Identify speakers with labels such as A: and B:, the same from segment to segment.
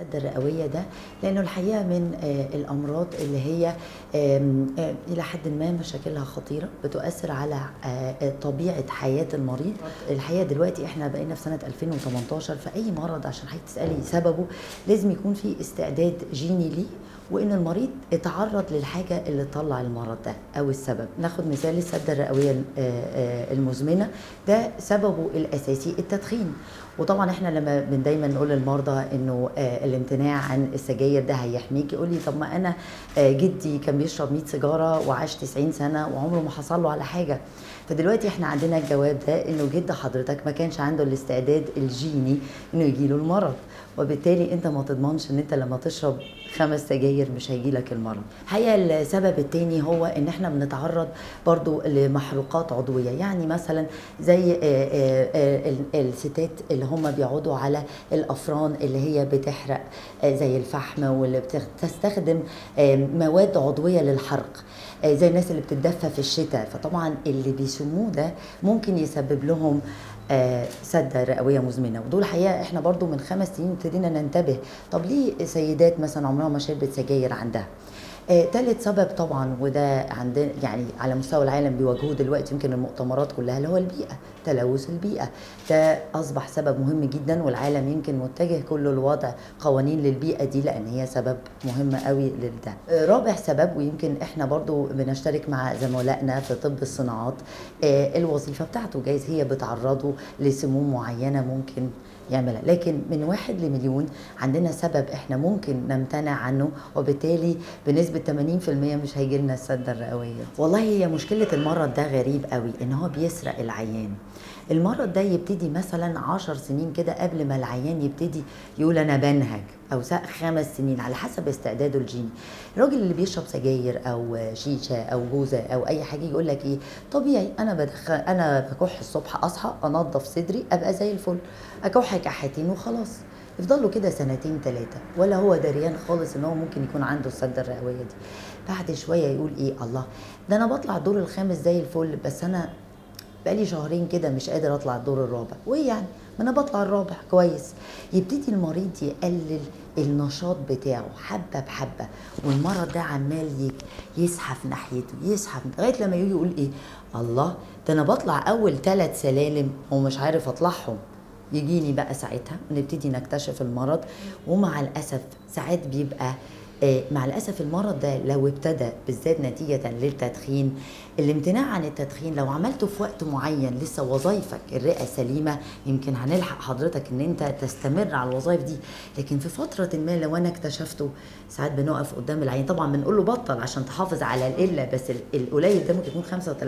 A: السد الرئوية ده لأنه الحقيقة من آه، الأمراض اللي هي آم، آه، إلى حد ما مشاكلها خطيرة بتؤثر على آه، طبيعة حياة المريض الحقيقة دلوقتي إحنا بقينا في سنة 2018 فأي مرض عشان حضرتك تسألي سببه لازم يكون في استعداد جيني ليه وان المريض اتعرض للحاجه اللي تطلع المرض ده او السبب ناخد مثال السده الرئويه آه، آه، المزمنه ده سببه الاساسي التدخين وطبعا احنا لما بن دايما نقول للمرضى انه آه، الامتناع عن السجاير ده هيحميك يقول لي طب ما انا آه، جدي كان بيشرب 100 سيجاره وعاش 90 سنه وعمره ما حصل له على حاجه فدلوقتي احنا عندنا الجواب ده انه جد حضرتك ما كانش عنده الاستعداد الجيني انه يجيله المرض وبالتالي انت ما تضمنش ان انت لما تشرب خمس سجاير مش هيجي لك المرض الحقيقه السبب التاني هو ان احنا بنتعرض برضو لمحروقات عضويه يعني مثلا زي آه، آه، آه، ال- الستات اللي هم بيقعدوا على الافران اللي هي بتحرق آه، زي الفحم واللي بتستخدم آه، مواد عضويه للحرق آه، زي الناس اللي بتتدفى في الشتاء فطبعا اللي بيسموه ده ممكن يسبب لهم آه، سده رئويه مزمنه ودول حقيقه احنا برضو من خمس سنين ابتدينا ننتبه طب ليه سيدات مثلا عمرها ما شربت سجاير عندها آه، تالت سبب طبعا وده عندنا يعني على مستوى العالم بيواجهوه دلوقتي يمكن المؤتمرات كلها اللي هو البيئه تلوث البيئه ده اصبح سبب مهم جدا والعالم يمكن متجه كله لوضع قوانين للبيئه دي لان هي سبب مهم قوي لده آه، رابع سبب ويمكن احنا برضو بنشترك مع زملائنا في طب الصناعات آه، الوظيفه بتاعته جايز هي بتعرضه لسموم معينه ممكن يعملها لكن من واحد لمليون عندنا سبب احنا ممكن نمتنع عنه وبالتالي بنسبة 80% مش هيجي لنا السدة الرئوية والله هي مشكلة المرض ده غريب قوي ان هو بيسرق العيان المرض ده يبتدي مثلا عشر سنين كده قبل ما العيان يبتدي يقول انا بنهج او سا- خمس سنين على حسب استعداده الجيني الراجل اللي بيشرب سجاير او شيشه او جوزه او اي حاجه يقول لك ايه طبيعي انا بدخل انا بكح الصبح اصحى انضف صدري ابقى زي الفل اكح كحتين وخلاص يفضل له كده سنتين ثلاثه ولا هو دريان خالص ان هو ممكن يكون عنده السده الرئويه دي بعد شويه يقول ايه الله ده انا بطلع الدور الخامس زي الفل بس انا بقالي شهرين كده مش قادر اطلع الدور الرابع وايه يعني ما انا بطلع الرابع كويس يبتدي المريض يقلل النشاط بتاعه حبه بحبه والمرض ده عمال يك- يزحف ناحيته يزحف لغايه لما يجي يقول ايه الله ده انا بطلع اول ثلاث سلالم ومش عارف اطلعهم يجيني بقى ساعتها نبتدي نكتشف المرض ومع الاسف ساعات بيبقى آه، مع الاسف المرض ده لو ابتدى بالذات نتيجه للتدخين الامتناع عن التدخين لو عملته في وقت معين لسه وظائفك الرئه سليمه يمكن هنلحق حضرتك ان انت تستمر على الوظائف دي لكن في فتره ما لو انا اكتشفته ساعات بنقف قدام العين طبعا بنقول له بطل عشان تحافظ على القله بس ال- القليل ده ممكن يكون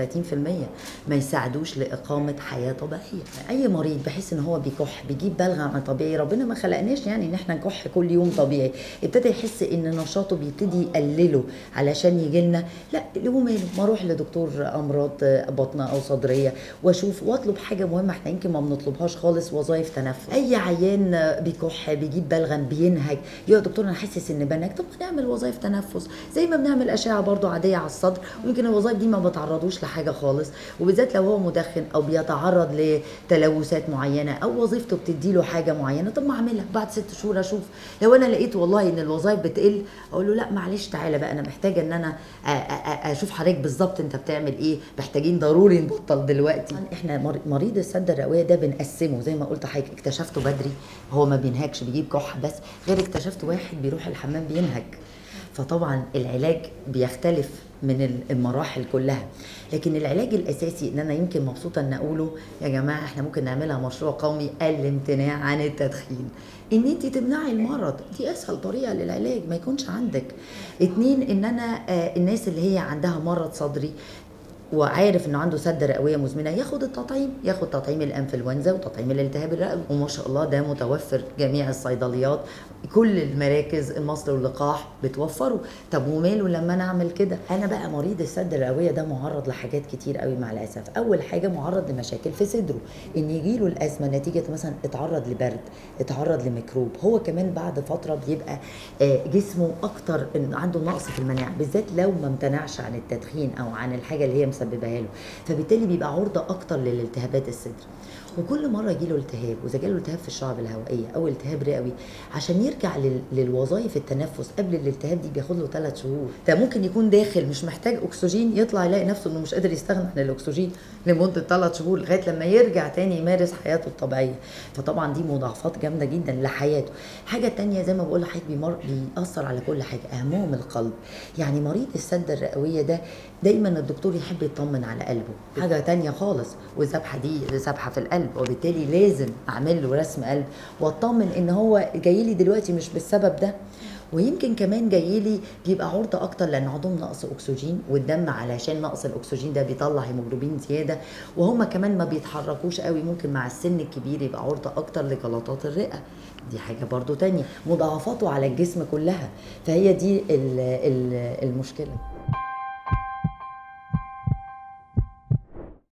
A: 35% ما يساعدوش لاقامه حياه طبيعيه اي مريض بحس ان هو بيكح بيجيب بلغم عن طبيعي ربنا ما خلقناش يعني ان احنا نكح كل يوم طبيعي ابتدى يحس ان نشاطه بيبتدي يقلله علشان يجي لنا لا هو ماله ما اروح لدكتور امراض بطنه او صدريه واشوف واطلب حاجه مهمه احنا يمكن ما بنطلبهاش خالص وظائف تنفس اي عيان بيكح بيجيب بلغم بينهج يا دكتور انا حاسس ان بنهج طب ما نعمل وظائف تنفس زي ما بنعمل اشعه برضو عاديه على الصدر ويمكن الوظائف دي ما بتعرضوش لحاجه خالص وبالذات لو هو مدخن او بيتعرض لتلوثات معينه او وظيفته بتدي له حاجه معينه طب ما اعملها بعد ست شهور اشوف لو انا لقيت والله ان الوظائف بتقل اقول له لا معلش تعالى بقى انا محتاجه ان انا أ- أ- أ- اشوف حضرتك بالظبط انت بتعمل ايه محتاجين ضروري نبطل دلوقتي احنا مر- مريض السده الرئويه ده بنقسمه زي ما قلت حضرتك اكتشفته بدري هو ما بينهكش بيجيب كحه بس غير اكتشفت واحد بيروح الحمام بينهج فطبعا العلاج بيختلف من المراحل كلها لكن العلاج الاساسي ان انا يمكن مبسوطه ان اقوله يا جماعه احنا ممكن نعملها مشروع قومي الامتناع عن التدخين ان انت تمنعي المرض دي اسهل طريقه للعلاج ما يكونش عندك اتنين ان انا آه، الناس اللي هي عندها مرض صدري وعارف انه عنده سد رئويه مزمنه ياخد التطعيم ياخد تطعيم الانفلونزا وتطعيم الالتهاب الرئوي وما شاء الله ده متوفر جميع الصيدليات كل المراكز المصل واللقاح بتوفره طب وماله لما انا اعمل كده انا بقى مريض السد الرئويه ده معرض لحاجات كتير قوي مع الاسف اول حاجه معرض لمشاكل في صدره ان يجيله الازمه نتيجه مثلا اتعرض لبرد اتعرض لميكروب هو كمان بعد فتره بيبقى آه، جسمه اكتر إن عنده نقص في المناعه بالذات لو ما امتنعش عن التدخين او عن الحاجه اللي هي مسببها له فبالتالي بيبقى عرضه اكتر للالتهابات الصدر وكل مره يجيله التهاب واذا جاله التهاب في الشعب الهوائيه او التهاب رئوي عشان يرجع لل- للوظائف التنفس قبل الالتهاب دي بياخد له ثلاث شهور ده ممكن يكون داخل مش محتاج اكسجين يطلع يلاقي نفسه انه مش قادر يستغنى عن الاكسجين لمده ثلاث شهور لغايه لما يرجع تاني يمارس حياته الطبيعيه فطبعا دي مضاعفات جامده جدا لحياته حاجه تانية زي ما بقول لحضرتك بيمر بيأثر على كل حاجه اهمهم القلب يعني مريض السده الرئويه ده دايما الدكتور يحب يطمن على قلبه حاجه تانية خالص والذبحه دي ذبحه في القلب وبالتالي لازم اعمل له رسم قلب واطمن ان هو جاي لي دلوقتي مش بالسبب ده ويمكن كمان جاي لي بيبقى عرضه اكتر لان عندهم نقص اكسجين والدم علشان نقص الاكسجين ده بيطلع هيموجلوبين زياده وهم كمان ما بيتحركوش قوي ممكن مع السن الكبير يبقى عرضه اكتر لجلطات الرئه دي حاجه برضو تانية مضاعفاته على الجسم كلها فهي دي ال- ال- المشكله